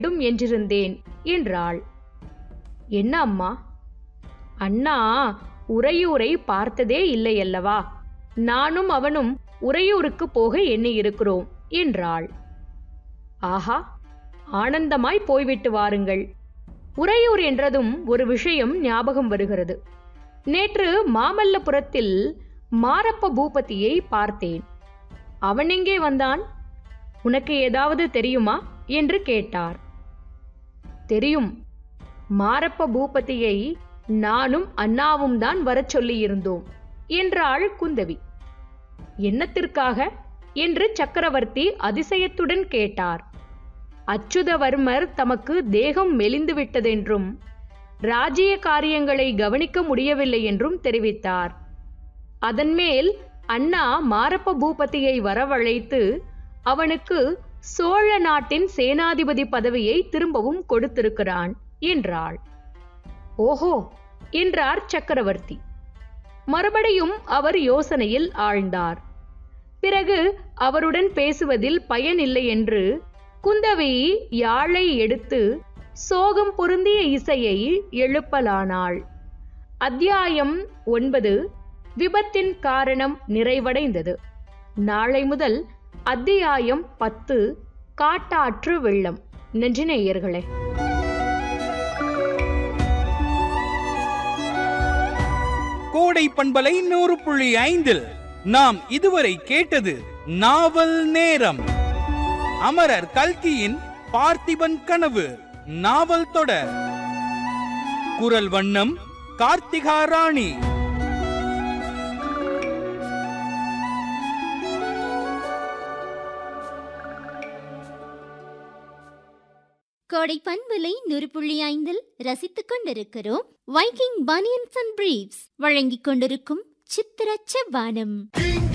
வேண்டும் என்றிருந்தேன் என்றாள் என்ன அம்மா அண்ணா உறையூரை பார்த்ததே இல்லையல்லவா நானும் அவனும் உறையூருக்கு போக எண்ணியிருக்கிறோம் என்றாள் ஆஹா ஆனந்தமாய் போய்விட்டு வாருங்கள் உறையூர் என்றதும் ஒரு விஷயம் ஞாபகம் வருகிறது நேற்று மாமல்லபுரத்தில் மாரப்ப பூபதியை பார்த்தேன் அவன் எங்கே வந்தான் உனக்கு ஏதாவது தெரியுமா என்று கேட்டார் தெரியும் மாரப்ப பூபதியை நானும் அண்ணாவும் தான் வரச் சொல்லியிருந்தோம் என்றாள் குந்தவி என்னத்திற்காக என்று சக்கரவர்த்தி அதிசயத்துடன் கேட்டார் அச்சுதவர்மர் தமக்கு தேகம் மெலிந்து விட்டதென்றும் ராஜ்ய காரியங்களை கவனிக்க முடியவில்லை என்றும் தெரிவித்தார் அதன்மேல் அண்ணா மாரப்ப பூபதியை வரவழைத்து அவனுக்கு சோழ நாட்டின் சேனாதிபதி பதவியை திரும்பவும் கொடுத்திருக்கிறான் என்றாள் ஓஹோ என்றார் சக்கரவர்த்தி மறுபடியும் அவர் யோசனையில் ஆழ்ந்தார் பிறகு அவருடன் பேசுவதில் பயனில்லை என்று குந்தவி யாழை எடுத்து சோகம் பொருந்திய இசையை எழுப்பலானாள் அத்தியாயம் ஒன்பது விபத்தின் காரணம் நிறைவடைந்தது நாளை முதல் அத்தியாயம் பத்து காட்டாற்று வெள்ளம் நெஞ்சினேயர்களே கோடை பண்பலை நூறு புள்ளி ஐந்தில் நாம் இதுவரை கேட்டது நாவல் நேரம் அமரர் கல்கியின் பார்த்திபன் கனவு நாவல் தொடர் குரல் வண்ணம் கார்த்திகா ராணி கோடை பண்பலை நூறு புள்ளி ஐந்தில் ரசித்துக் கொண்டிருக்கிறோம் வைக்கிங் பனியன்ஸ் அண்ட் பிரீவ்ஸ் வழங்கிக் கொண்டிருக்கும் சித்திர செவ்வானம்